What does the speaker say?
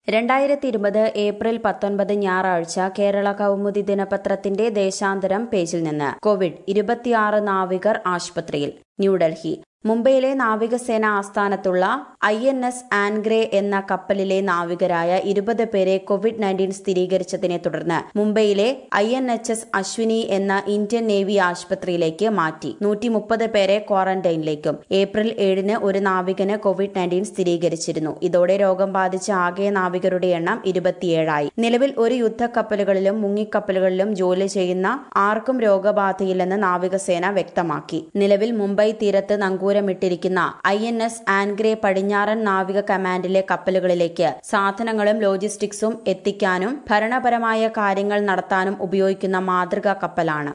രണ്ടായിരത്തി ഇരുപത് ഏപ്രിൽ പത്തൊൻപത് ഞായറാഴ്ച കേരള കൗമുദി ദിനപത്രത്തിന്റെ ദേശാന്തരം പേജിൽ നിന്ന് കോവിഡ് ഇരുപത്തിയാറ് നാവികർ ആശുപത്രിയിൽ ന്യൂഡൽഹി മുംബൈയിലെ നാവികസേന ആസ്ഥാനത്തുള്ള ഐ എൻ എസ് ആൻഗ്രേ എന്ന കപ്പലിലെ നാവികരായ ഇരുപത് പേരെ കോവിഡ് നയൻറ്റീൻ സ്ഥിരീകരിച്ചതിനെ തുടർന്ന് മുംബൈയിലെ I N H S Ashwini എന്ന ഇന്ത്യൻ നേവി ആശുപത്രിയിലേക്ക് മാറ്റി നൂറ്റി മുപ്പത് പേരെ ക്വാറന്റൈനിലേക്കും ഏപ്രിൽ ഏഴിന് ഒരു നാവികന് കോവിഡ് നയൻറ്റീൻ സ്ഥിരീകരിച്ചിരുന്നു ഇതോടെ രോഗം ബാധിച്ച ആകെ നാവികരുടെ എണ്ണം ഇരുപത്തിയേഴായി നിലവിൽ ഒരു യുദ്ധക്കപ്പലുകളിലും മുങ്ങിക്കപ്പലുകളിലും ജോലി ചെയ്യുന്ന ആർക്കും രോഗബാധയില്ലെന്ന് നാവികസേന വ്യക്തമാക്കി നിലവിൽ മുംബൈ തീരത്ത് നങ്കൂരമിട്ടിരിക്കുന്ന ഐ എൻ എസ് ആൻഗ്രേ പടിഞ്ഞാറൻ നാവിക കമാൻഡിലെ കപ്പലുകളിലേക്ക് സാധനങ്ങളും ലോജിസ്റ്റിക്സും എത്തിക്കാനും ഭരണപരമായ കാര്യങ്ങൾ നടത്താനും ഉപയോഗിക്കുന്ന മാതൃകാ കപ്പലാണ്